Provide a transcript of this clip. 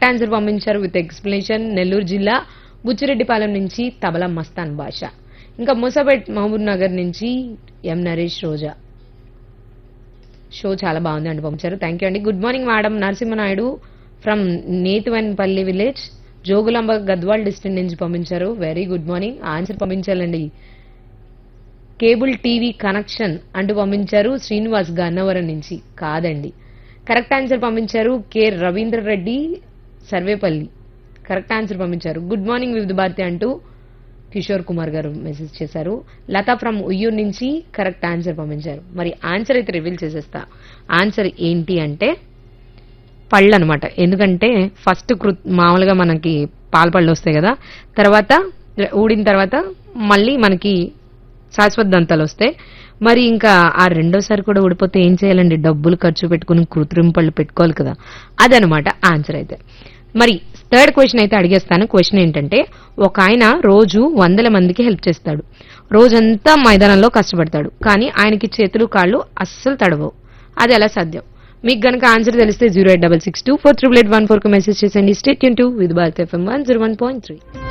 correct answer పంపించారు with explanation Nellore జిల్లా బుచ్చిరెడ్డిపాలెం నుంచి తబలా మస్తాన్ భాష ఇంకా ముసాబెట్ మహబూబ్ నగర్ నుంచి ఎం నరేష్ రోజా షో చాలా బాగుంది అండి పంపించారు థ్యాంక్ యూ అండి good morning madam Narasimhanaidu from Nethivanpalli village Jogulamba Gadwal district నుంచి పంపించారు వెరీ గుడ్ మార్నింగ్ ఆన్సర్ పంపించాలండి కేబుల్ టీవీ కనెక్షన్ అంటూ పంపించారు శ్రీనివాస్ గన్నవరం నుంచి కాదండి కరెక్ట్ ఆన్సర్ పంపించారు K Ravindra Reddy Sarvepalli correct answer పంపించారు గుడ్ మార్నింగ్ వివిధ భారతి అంటూ కిషోర్ కుమార్ గారు మెసేజ్ చేశారు లతా ఫ్రమ్ ఉయ్యూరు నుంచి కరెక్ట్ ఆన్సర్ పంపించారు మరి ఆన్సర్ అయితే రివీల్ చేసేస్తా ఆన్సర్ ఏంటి అంటే పళ్ళు అనమాట ఎందుకంటే ఫస్ట్ కృ మామూలుగా మనకి పాలపళ్ళు వస్తాయి కదా తర్వాత ఊడిన తర్వాత మళ్ళీ మనకి శాశ్వత దంతాలు వస్తాయి మరి ఇంకా ఆ రెండోసారి కూడా ఊడిపోతే ఏం చేయాలండి డబ్బులు ఖర్చు పెట్టుకుని కృత్రిమ పళ్ళు పెట్టుకోవాలి కదా అదనమాట ఆన్సర్ అయితే మరి థర్డ్ క్వశ్చన్ అయితే అడిగేస్తాను క్వశ్చన్ ఏంటంటే ఒక ఆయన రోజు వందల మందికి హెల్ప్ చేస్తాడు రోజంతా మైదానంలో కష్టపడతాడు కానీ ఆయనకి చేతులు కాళ్ళు అస్సలు తడవవు అది ఎలా సాధ్యం మీకు గనక ఆన్సర్ తెలిస్తే zero eight double six two four triple eight one four కు మెసేజ్ చేసండి స్టేట్ యూన్ to with Bharat FM one zero one point three